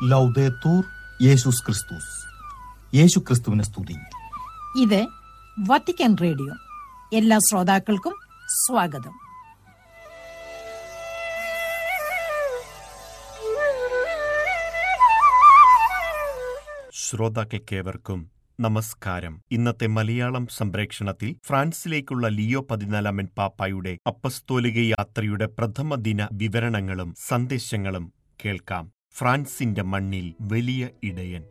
ലൗദേത്തൂർ യേശുസ് ക്രിസ്തുസ് യേശു ക്രിസ്തുവിനെ സ്തുതി ഇത് വത്തിക്കാൻ റേഡിയോ എല്ലാ ശ്രോതാക്കൾക്കും സ്വാഗതം ശ്രോതാക്കൾക്കേവർക്കും നമസ്കാരം ഇന്നത്തെ മലയാളം സംപ്രേക്ഷണത്തിൽ ഫ്രാൻസിലേക്കുള്ള ലിയോ പതിനാലാമൻ പാപ്പായുടെ അപ്പസ്തോലിക യാത്രയുടെ പ്രഥമ ദിന വിവരണങ്ങളും സന്ദേശങ്ങളും കേൾക്കാം ഫ്രാൻസിന്റെ മണ്ണിൽ വലിയ ഇടയൻ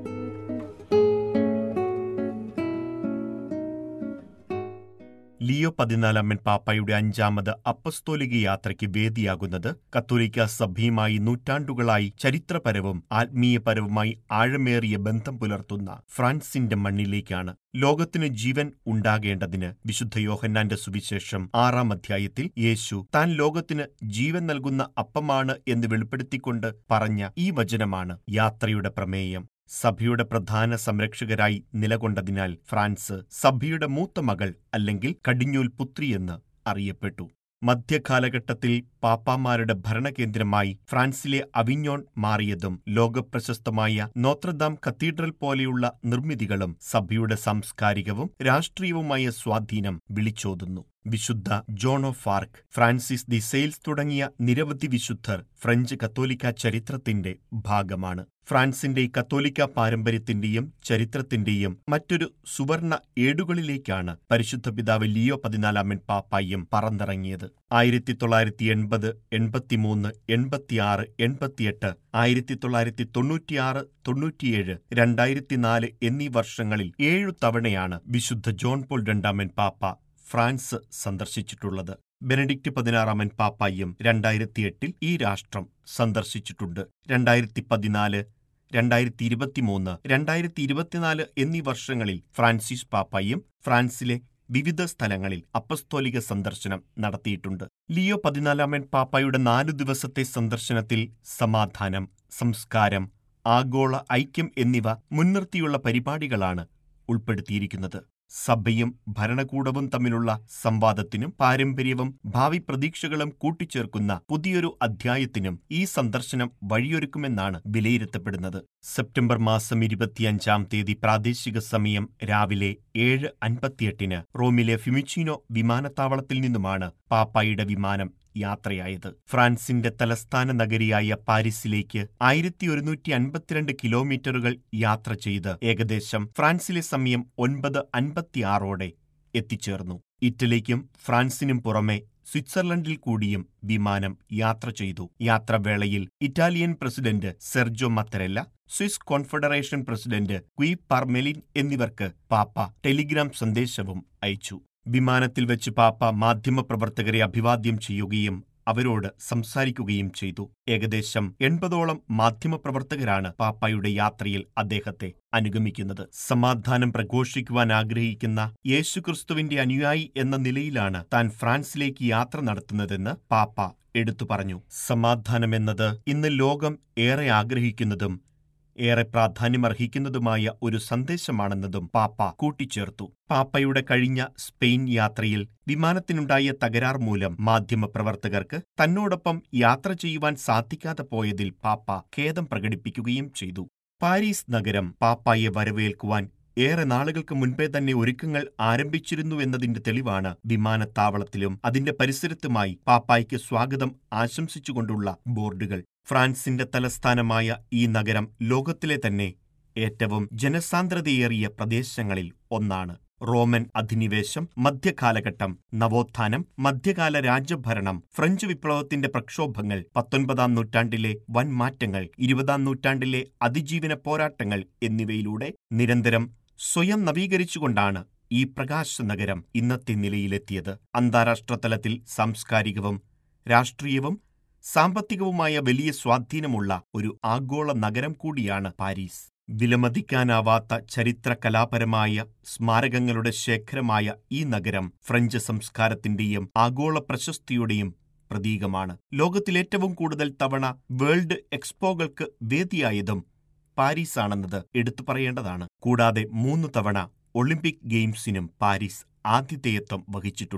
ലിയോ പതിനാലാമൻ പാപ്പായുടെ അഞ്ചാമത് അപ്പസ്തോലിക യാത്രയ്ക്ക് വേദിയാകുന്നത് കത്തോലിക്ക സഭയുമായി നൂറ്റാണ്ടുകളായി ചരിത്രപരവും ആത്മീയപരവുമായി ആഴമേറിയ ബന്ധം പുലർത്തുന്ന ഫ്രാൻസിന്റെ മണ്ണിലേക്കാണ് ലോകത്തിന് ജീവൻ ഉണ്ടാകേണ്ടതിന് വിശുദ്ധ യോഹന്നാന്റെ സുവിശേഷം ആറാം അധ്യായത്തിൽ യേശു താൻ ലോകത്തിന് ജീവൻ നൽകുന്ന അപ്പമാണ് എന്ന് വെളിപ്പെടുത്തിക്കൊണ്ട് പറഞ്ഞ ഈ വചനമാണ് യാത്രയുടെ പ്രമേയം സഭയുടെ പ്രധാന സംരക്ഷകരായി നിലകൊണ്ടതിനാൽ ഫ്രാൻസ് സഭയുടെ മൂത്ത മകൾ അല്ലെങ്കിൽ കടിഞ്ഞൂൽ പുത്രിയെന്ന് അറിയപ്പെട്ടു മധ്യകാലഘട്ടത്തിൽ പാപ്പാമാരുടെ ഭരണകേന്ദ്രമായി ഫ്രാൻസിലെ അവിഞ്ഞോൺ മാറിയതും ലോകപ്രശസ്തമായ നോത്രദാം കത്തീഡ്രൽ പോലെയുള്ള നിർമ്മിതികളും സഭയുടെ സാംസ്കാരികവും രാഷ്ട്രീയവുമായ സ്വാധീനം വിളിച്ചോതുന്നു വിശുദ്ധ Joan of Arc Francis de Sales തുടങ്ങിയ നിരവധി വിശുദ്ധർ ഫ്രഞ്ച് കത്തോലിക്ക ചരിത്രത്തിന്റെ ഭാഗമാണ് ഫ്രാൻസിന്റെ കത്തോലിക്ക പാരമ്പര്യത്തിന്റെയും ചരിത്രത്തിന്റെയും മറ്റൊരു സുവർണ ഏടുകളിലേക്കാണ് പരിശുദ്ധ പിതാവ് ലിയോ പതിനാലാമൻ പാപ്പായും പറന്നിറങ്ങിയത് ആയിരത്തി തൊള്ളായിരത്തി എൺപത് എൺപത്തിമൂന്ന് എൺപത്തിയാറ് എൺപത്തിയെട്ട് ആയിരത്തി തൊള്ളായിരത്തി തൊണ്ണൂറ്റിയാറ് തൊണ്ണൂറ്റിയേഴ് രണ്ടായിരത്തിനാല് എന്നീ വർഷങ്ങളിൽ ഏഴു തവണയാണ് വിശുദ്ധ ജോൺ പോൾ രണ്ടാമൻ പാപ്പ ഫ്രാൻസ് സന്ദർശിച്ചിട്ടുള്ളത് ബെനഡിക്റ്റ് പതിനാറാമൻ പാപ്പായും രണ്ടായിരത്തിയെട്ടിൽ ഈ രാഷ്ട്രം സന്ദർശിച്ചിട്ടുണ്ട് രണ്ടായിരത്തി പതിനാല് രണ്ടായിരത്തി ഇരുപത്തിമൂന്ന് രണ്ടായിരത്തി ഇരുപത്തിനാല് എന്നീ വർഷങ്ങളിൽ ഫ്രാൻസിസ് പാപ്പായും ഫ്രാൻസിലെ വിവിധ സ്ഥലങ്ങളിൽ അപ്പസ്തോലിക സന്ദർശനം നടത്തിയിട്ടുണ്ട് ലിയോ പതിനാലാമൻ പാപ്പായുടെ നാലു ദിവസത്തെ സന്ദർശനത്തിൽ സമാധാനം സംസ്കാരം ആഗോള ഐക്യം എന്നിവ മുൻനിർത്തിയുള്ള പരിപാടികളാണ് ഉൾപ്പെടുത്തിയിരിക്കുന്നത് സഭയും ഭരണകൂടവും തമ്മിലുള്ള സംവാദത്തിനും പാരമ്പര്യവും ഭാവി പ്രതീക്ഷകളും കൂട്ടിച്ചേർക്കുന്ന പുതിയൊരു അധ്യായത്തിനും ഈ സന്ദർശനം വഴിയൊരുക്കുമെന്നാണ് വിലയിരുത്തപ്പെടുന്നത് സെപ്റ്റംബർ മാസം ഇരുപത്തിയഞ്ചാം തീയതി പ്രാദേശിക സമയം രാവിലെ ഏഴ് അൻപത്തിയെട്ടിന് റോമിലെ ഫിമിച്ചിനോ വിമാനത്താവളത്തിൽ നിന്നുമാണ് പാപ്പായുടെ വിമാനം യാത്രയായത് ഫ്രാൻസിന്റെ തലസ്ഥാന നഗരിയായ പാരീസിലേക്ക് ആയിരത്തി ഒരുന്നൂറ്റി അൻപത്തിരണ്ട് കിലോമീറ്ററുകൾ യാത്ര ചെയ്ത് ഏകദേശം ഫ്രാൻസിലെ സമയം ഒൻപത് അൻപത്തിയാറോടെ എത്തിച്ചേർന്നു ഇറ്റലിക്കും ഫ്രാൻസിനും പുറമെ സ്വിറ്റ്സർലൻഡിൽ കൂടിയും വിമാനം യാത്ര ചെയ്തു യാത്രവേളയിൽ Italian president Sergio Mattarella Swiss confederation president Guy Parmelin എന്നിവർക്ക് പാപ്പ ടെലിഗ്രാം സന്ദേശവും അയച്ചു വിമാനത്തിൽ വെച്ച് പാപ്പ മാധ്യമപ്രവർത്തകരെ അഭിവാദ്യം ചെയ്യുകയും അവരോട് സംസാരിക്കുകയും ചെയ്തു ഏകദേശം എൺപതോളം മാധ്യമപ്രവർത്തകരാണ് പാപ്പായുടെ യാത്രയിൽ അദ്ദേഹത്തെ അനുഗമിക്കുന്നത് സമാധാനം പ്രഘോഷിക്കുവാൻ ആഗ്രഹിക്കുന്ന യേശുക്രിസ്തുവിന്റെ അനുയായി എന്ന നിലയിലാണ് താൻ ഫ്രാൻസിലേക്ക് യാത്ര നടത്തുന്നതെന്ന് പാപ്പ എടുത്തു പറഞ്ഞു സമാധാനമെന്നത് ഇന്ന് ലോകം ഏറെ ആഗ്രഹിക്കുന്നതും ഏറെ പ്രാധാന്യമർഹിക്കുന്നതുമായ ഒരു സന്ദേശമാണെന്നതും പാപ്പ കൂട്ടിച്ചേർത്തു പാപ്പയുടെ കഴിഞ്ഞ സ്പെയിൻ യാത്രയിൽ വിമാനത്തിനുണ്ടായ തകരാർ മൂലം മാധ്യമപ്രവർത്തകർക്ക് തന്നോടൊപ്പം യാത്ര ചെയ്യുവാൻ സാധിക്കാതെ പോയതിൽ പാപ്പ ഖേദം പ്രകടിപ്പിക്കുകയും ചെയ്തു പാരീസ് നഗരം പാപ്പായെ വരവേൽക്കുവാൻ ഏറെ നാളുകൾക്ക് മുൻപേ തന്നെ ഒരുക്കങ്ങൾ ആരംഭിച്ചിരുന്നു എന്നതിന്റെ തെളിവാണ് വിമാനത്താവളത്തിലും അതിന്റെ പരിസരത്തുമായി പാപ്പായ്ക്ക് സ്വാഗതം ആശംസിച്ചുകൊണ്ടുള്ള ബോർഡുകൾ ഫ്രാൻസിന്റെ തലസ്ഥാനമായ ഈ നഗരം ലോകത്തിലെ തന്നെ ഏറ്റവും ജനസാന്ദ്രതയേറിയ പ്രദേശങ്ങളിൽ ഒന്നാണ് റോമൻ അധിനിവേശം മധ്യകാലഘട്ടം നവോത്ഥാനം മധ്യകാല രാജ്യഭരണം ഫ്രഞ്ച് വിപ്ലവത്തിന്റെ പ്രക്ഷോഭങ്ങൾ പത്തൊൻപതാം നൂറ്റാണ്ടിലെ വൻ മാറ്റങ്ങൾ ഇരുപതാം നൂറ്റാണ്ടിലെ അതിജീവന പോരാട്ടങ്ങൾ എന്നിവയിലൂടെ നിരന്തരം സ്വയം നവീകരിച്ചുകൊണ്ടാണ് ഈ പ്രകാശ നഗരം ഇന്നത്തെ നിലയിലെത്തിയത് അന്താരാഷ്ട്ര തലത്തിൽ സാംസ്കാരികവും രാഷ്ട്രീയവും സാമ്പത്തികവുമായ വലിയ സ്വാധീനമുള്ള ഒരു ആഗോള നഗരം കൂടിയാണ് പാരീസ് വിലമതിക്കാനാവാത്ത ചരിത്ര കലാപരമായ സ്മാരകങ്ങളുടെ ശേഖരമായ ഈ നഗരം ഫ്രഞ്ച് സംസ്കാരത്തിന്റെയും ആഗോള പ്രശസ്തിയുടെയും പ്രതീകമാണ് ലോകത്തിലേറ്റവും കൂടുതൽ തവണ വേൾഡ് എക്സ്പോകൾക്ക് വേദിയായതും പാരീസാണെന്നത് എടുത്തു പറയേണ്ടതാണ് കൂടാതെ മൂന്ന് തവണ ഒളിമ്പിക് ഗെയിംസിനും പാരീസ് ആതിഥേയത്വം വഹിച്ചിട്ടുണ്ട്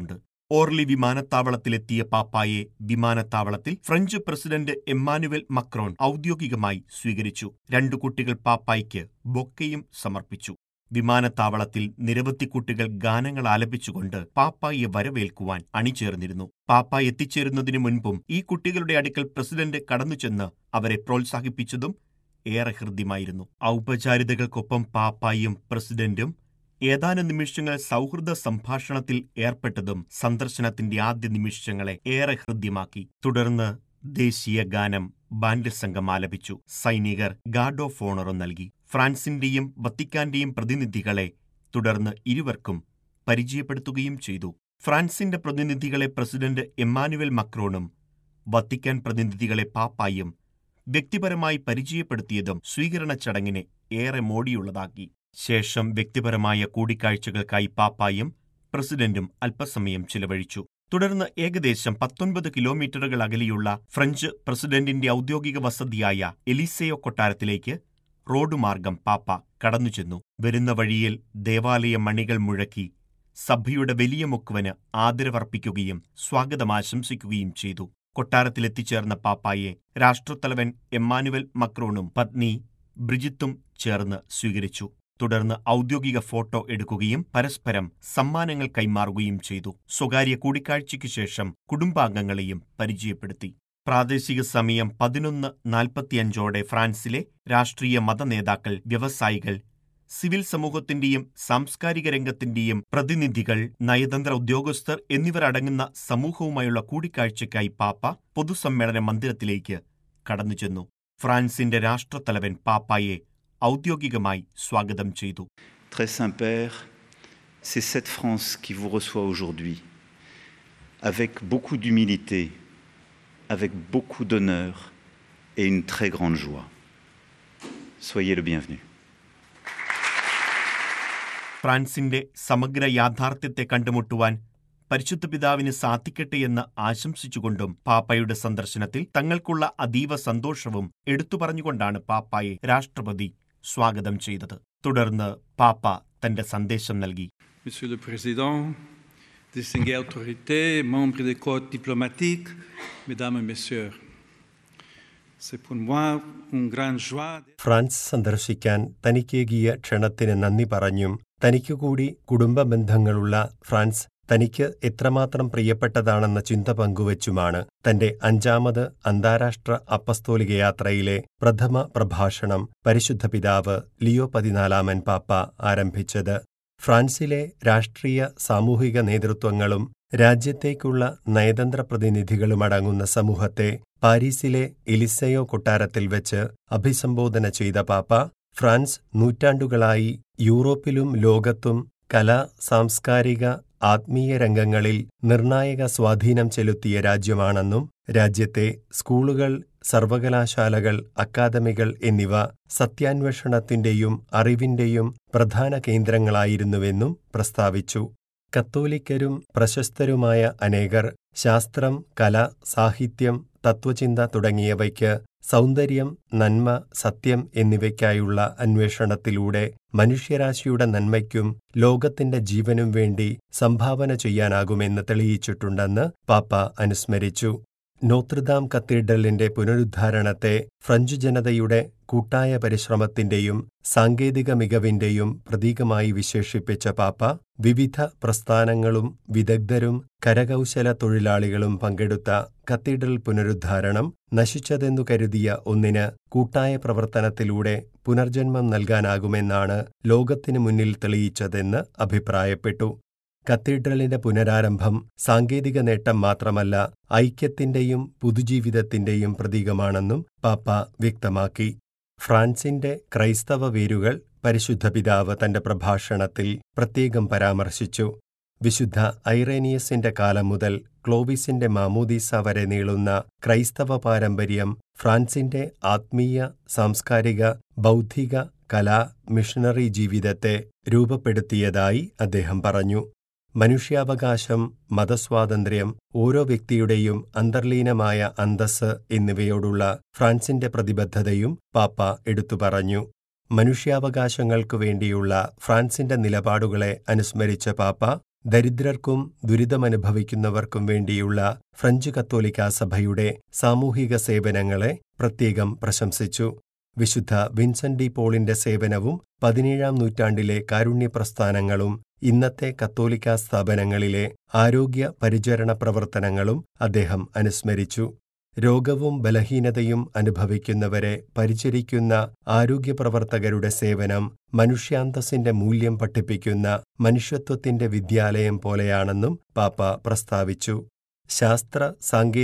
ഓർലി വിമാനത്താവളത്തിലെത്തിയ പാപ്പായെ വിമാനത്താവളത്തിൽ ഫ്രഞ്ച് പ്രസിഡന്റ് എമ്മാനുവൽ മക്രോൺ ഔദ്യോഗികമായി സ്വീകരിച്ചു രണ്ടു കുട്ടികൾ പാപ്പായ്ക്ക് ബൊക്കയും സമർപ്പിച്ചു വിമാനത്താവളത്തിൽ നിരവധി കുട്ടികൾ ഗാനങ്ങൾ ആലപിച്ചുകൊണ്ട് പാപ്പായെ വരവേൽക്കുവാൻ അണിചേർന്നിരുന്നു പാപ്പ എത്തിച്ചേരുന്നതിനു മുൻപും ഈ കുട്ടികളുടെ അടുക്കൽ പ്രസിഡന്റ് കടന്നുചെന്ന് അവരെ പ്രോത്സാഹിപ്പിച്ചതും ഏറെ ഹൃദ്യമായിരുന്നു ഔപചാരികതകൾക്കൊപ്പം പാപ്പായും പ്രസിഡന്റും ഏതാനും നിമിഷങ്ങൾ സൗഹൃദ സംഭാഷണത്തിൽ ഏർപ്പെട്ടതും സന്ദർശനത്തിന്റെ ആദ്യ നിമിഷങ്ങളെ ഏറെ ഹൃദ്യമാക്കി തുടർന്ന് ദേശീയ ഗാനം ബാൻഡ് സംഘം ആലപിച്ചു സൈനികർ ഗാർഡ് ഓഫ് ഓണറും നൽകി ഫ്രാൻസിന്റെയും വത്തിക്കാന്റെയും പ്രതിനിധികളെ തുടർന്ന് ഇരുവർക്കും പരിചയപ്പെടുത്തുകയും ചെയ്തു ഫ്രാൻസിന്റെ പ്രതിനിധികളെ പ്രസിഡന്റ് എമ്മാനുവൽ മക്രോണും വത്തിക്കാൻ പ്രതിനിധികളെ പാപ്പായും വ്യക്തിപരമായി പരിചയപ്പെടുത്തിയതും സ്വീകരണ ചടങ്ങിനെ ഏറെ മോടിയുള്ളതാക്കി ശേഷം വ്യക്തിപരമായ കൂടിക്കാഴ്ചകൾക്കായി പാപ്പായും പ്രസിഡന്റും അല്പസമയം ചിലവഴിച്ചു തുടർന്ന് ഏകദേശം പത്തൊൻപത് കിലോമീറ്ററുകൾ അകലെയുള്ള ഫ്രഞ്ച് പ്രസിഡന്റിന്റെ ഔദ്യോഗിക വസതിയായ എലിസയോ കൊട്ടാരത്തിലേക്ക് റോഡ് മാർഗം പാപ്പ കടന്നുചെന്നു വരുന്ന വഴിയിൽ ദേവാലയ മണികൾ മുഴക്കി സഭയുടെ വലിയ മുക്കുവന് ആദരവർപ്പിക്കുകയും സ്വാഗതം ആശംസിക്കുകയും ചെയ്തു കൊട്ടാരത്തിലെത്തിച്ചേർന്ന പാപ്പായെ രാഷ്ട്രത്തലവൻ എമ്മാനുവൽ മക്രോണും പത്നി ബ്രിജിത്തും ചേർന്ന് സ്വീകരിച്ചു തുടർന്ന് ഔദ്യോഗിക ഫോട്ടോ എടുക്കുകയും പരസ്പരം സമ്മാനങ്ങൾ കൈമാറുകയും ചെയ്തു സ്വകാര്യ കൂടിക്കാഴ്ചയ്ക്കു ശേഷം കുടുംബാംഗങ്ങളെയും പരിചയപ്പെടുത്തി പ്രാദേശിക സമയം പതിനൊന്ന് നാൽപ്പത്തിയഞ്ചോടെ ഫ്രാൻസിലെ രാഷ്ട്രീയ മതനേതാക്കൾ വ്യവസായികൾ സിവിൽ സമൂഹത്തിന്റെയും സാംസ്കാരിക രംഗത്തിന്റെയും പ്രതിനിധികൾ നയതന്ത്ര ഉദ്യോഗസ്ഥർ എന്നിവരടങ്ങുന്ന സമൂഹവുമായുള്ള കൂടിക്കാഴ്ചയ്ക്കായി പാപ്പ പൊതുസമ്മേളന മന്ദിരത്തിലേക്ക് കടന്നുചെന്നു ഫ്രാൻസിന്റെ രാഷ്ട്രത്തലവൻ പാപ്പായെ ഔദ്യോഗികമായി സ്വാഗതം ചെയ്തു Très Saint-Père, c'est cette France qui vous reçoit aujourd'hui, avec beaucoup d'humilité, avec beaucoup d'honneur et une très grande joie. Soyez le bienvenu. ഫ്രാൻസിന്റെ സമഗ്ര യാഥാർത്ഥ്യത്തെ കണ്ടുമുട്ടുവാൻ പരിശുദ്ധ പിതാവിന് സാധിക്കട്ടെ എന്ന് ആശംസിച്ചുകൊണ്ടും പാപ്പയുടെ സന്ദർശനത്തിൽ തങ്ങൾക്കുള്ള അതീവ സന്തോഷവും എടുത്തു പറഞ്ഞുകൊണ്ടാണ് പാപ്പായെ രാഷ്ട്രപതി സ്വാഗതം ചെയ്തത് തുടർന്ന് പാപ്പ തന്റെ സന്ദേശം നൽകി Monsieur le Président, distinguées autorités, membres des corps diplomatiques, Mesdames et Messieurs, c'est pour moi une grande joie. France സന്ദർശിക്കാൻ തനിക്കേകിയ ക്ഷണത്തിന് നന്ദി പറഞ്ഞും തനിക്കു കൂടി കുടുംബ ബന്ധങ്ങളുള്ള ഫ്രാൻസ് തനിക്ക് എത്രമാത്രം പ്രിയപ്പെട്ടതാണെന്ന ചിന്ത പങ്കുവച്ചുമാണ് തന്റെ അഞ്ചാമത് അന്താരാഷ്ട്ര അപ്പസ്തോലിക യാത്രയിലെ പ്രഥമ പ്രഭാഷണം പരിശുദ്ധ പിതാവ് ലിയോ പതിനാലാമൻ പാപ്പ ആരംഭിച്ചത് ഫ്രാൻസിലെ രാഷ്ട്രീയ സാമൂഹിക നേതൃത്വങ്ങളും രാജ്യത്തേക്കുള്ള നയതന്ത്ര പ്രതിനിധികളുമടങ്ങുന്ന സമൂഹത്തെ പാരീസിലെ എലിസയോ കൊട്ടാരത്തിൽ വെച്ച് അഭിസംബോധന ചെയ്ത പാപ്പ ഫ്രാൻസ് നൂറ്റാണ്ടുകളായി യൂറോപ്പിലും ലോകത്തും കലാ സാംസ്കാരിക ആത്മീയ രംഗങ്ങളിൽ നിർണായക സ്വാധീനം ചെലുത്തിയ രാജ്യമാണെന്നും രാജ്യത്തെ സ്കൂളുകൾ സർവകലാശാലകൾ അക്കാദമികൾ എന്നിവ സത്യാന്വേഷണത്തിന്റെയും അറിവിന്റെയും പ്രധാന കേന്ദ്രങ്ങളായിരുന്നുവെന്നും പ്രസ്താവിച്ചു കത്തോലിക്കരും പ്രശസ്തരുമായ അനേകർ ശാസ്ത്രം കല സാഹിത്യം തത്വചിന്ത തുടങ്ങിയവയ്ക്ക് സൗന്ദര്യം നന്മ സത്യം എന്നിവയ്ക്കായുള്ള അന്വേഷണത്തിലൂടെ മനുഷ്യരാശിയുടെ നന്മയ്ക്കും ലോകത്തിന്റെ ജീവനും വേണ്ടി സംഭാവന ചെയ്യാനാകുമെന്ന് തെളിയിച്ചിട്ടുണ്ടെന്ന് പാപ്പ അനുസ്മരിച്ചു നോത്രദാം കത്തീഡ്രലിന്റെ പുനരുദ്ധാരണത്തെ ഫ്രഞ്ച് ജനതയുടെ കൂട്ടായ പരിശ്രമത്തിന്റെയും സാങ്കേതിക മികവിന്റെയും പ്രതീകമായി വിശേഷിപ്പിച്ച പാപ്പ വിവിധ പ്രസ്ഥാനങ്ങളും വിദഗ്ധരും കരകൗശല തൊഴിലാളികളും പങ്കെടുത്ത കത്തീഡ്രൽ പുനരുദ്ധാരണം നശിച്ചതെന്നു കരുതിയ ഒന്നിന് കൂട്ടായ പ്രവർത്തനത്തിലൂടെ പുനർജന്മം നൽകാനാകുമെന്നാണ് ലോകത്തിനു മുന്നിൽ തെളിയിച്ചതെന്ന് അഭിപ്രായപ്പെട്ടു കത്തീഡ്രലിന്റെ പുനരാരംഭം സാങ്കേതിക നേട്ടം മാത്രമല്ല ഐക്യത്തിന്റെയും പുതുജീവിതത്തിന്റെയും പ്രതീകമാണെന്നും പാപ്പ വ്യക്തമാക്കി ഫ്രാൻസിന്റെ ക്രൈസ്തവ വേരുകൾ പരിശുദ്ധ പിതാവ് തന്റെ പ്രഭാഷണത്തിൽ പ്രത്യേകം പരാമർശിച്ചു വിശുദ്ധ ഐറേനിയസിന്റെ കാലം മുതൽ ക്ലോവിസിന്റെ മാമൂദീസ വരെ നീളുന്ന ക്രൈസ്തവ പാരമ്പര്യം ഫ്രാൻസിന്റെ ആത്മീയ സാംസ്കാരിക ബൗദ്ധിക കലാ മിഷണറി ജീവിതത്തെ രൂപപ്പെടുത്തിയതായി അദ്ദേഹം പറഞ്ഞു മനുഷ്യാവകാശം മതസ്വാതന്ത്ര്യം ഓരോ വ്യക്തിയുടെയും അന്തർലീനമായ അന്തസ് എന്നിവയോടുള്ള ഫ്രാൻസിന്റെ പ്രതിബദ്ധതയും പാപ്പ എടുത്തു പറഞ്ഞു മനുഷ്യാവകാശങ്ങൾക്കു വേണ്ടിയുള്ള ഫ്രാൻസിന്റെ നിലപാടുകളെ അനുസ്മരിച്ച പാപ്പ ദരിദ്രർക്കും ദുരിതമനുഭവിക്കുന്നവർക്കും വേണ്ടിയുള്ള ഫ്രഞ്ച് കത്തോലിക്കാ സഭയുടെ സാമൂഹിക സേവനങ്ങളെ പ്രത്യേകം പ്രശംസിച്ചു വിശുദ്ധ വിൻസെന്റ് ഡി പോളിന്റെ സേവനവും പതിനേഴാം നൂറ്റാണ്ടിലെ കാരുണ്യപ്രസ്ഥാനങ്ങളും ഇന്നത്തെ കത്തോലിക്കാ സ്ഥാപനങ്ങളിലെ ആരോഗ്യ പരിചരണ പ്രവർത്തനങ്ങളും അദ്ദേഹം അനുസ്മരിച്ചു രോഗവും ബലഹീനതയും അനുഭവിക്കുന്നവരെ പരിചരിക്കുന്ന ആരോഗ്യപ്രവർത്തകരുടെ സേവനം മനുഷ്യാന്തസ്സിന്റെ മൂല്യം പഠിപ്പിക്കുന്ന മനുഷ്യത്വത്തിന്റെ വിദ്യാലയം പോലെയാണെന്നും പാപ്പ പ്രസ്താവിച്ചു ശാസ്ത്ര സാങ്കേതിക